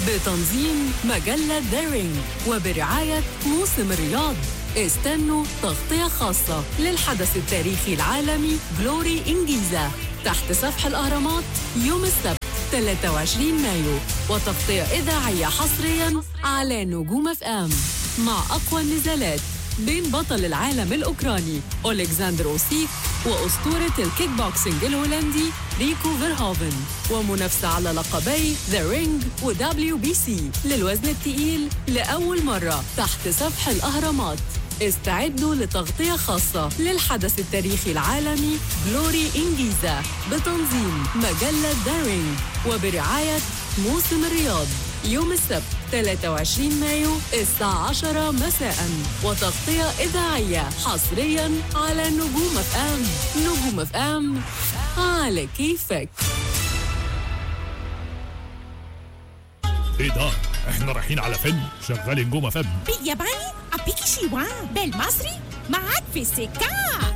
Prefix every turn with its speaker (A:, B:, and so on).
A: بتنظيم مجلة دارينج وبرعاية موسم الرياض استنوا تغطية خاصة للحدث التاريخي العالمي جلوري إنجيزا تحت سفح الأهرامات يوم السبت 23 مايو وتغطية إذاعية حصريا على نجوم اف ام مع أقوى النزالات بين بطل العالم الأوكراني أولكسندر أوسيك وأسطورة الكيك بوكسينج الهولندي ريكو فيرهوفن ومنافسة على لقبي ذا رينج ودبليو بي سي للوزن الثقيل لأول مرة تحت سفح الأهرامات استعدوا لتغطية خاصة للحدث التاريخي العالمي جلوري إنجيزا بتنظيم مجلة دارينج وبرعاية موسم الرياض يوم السبت 23 مايو الساعة 10 مساء وتغطية إذاعية حصريا على نجوم اف ام نجوم اف ام على كيفك
B: ايه ده؟ احنا رايحين على فيلم شغال نجوم فم
C: بالياباني أبيكي شيوان بالمصري معاك في السكة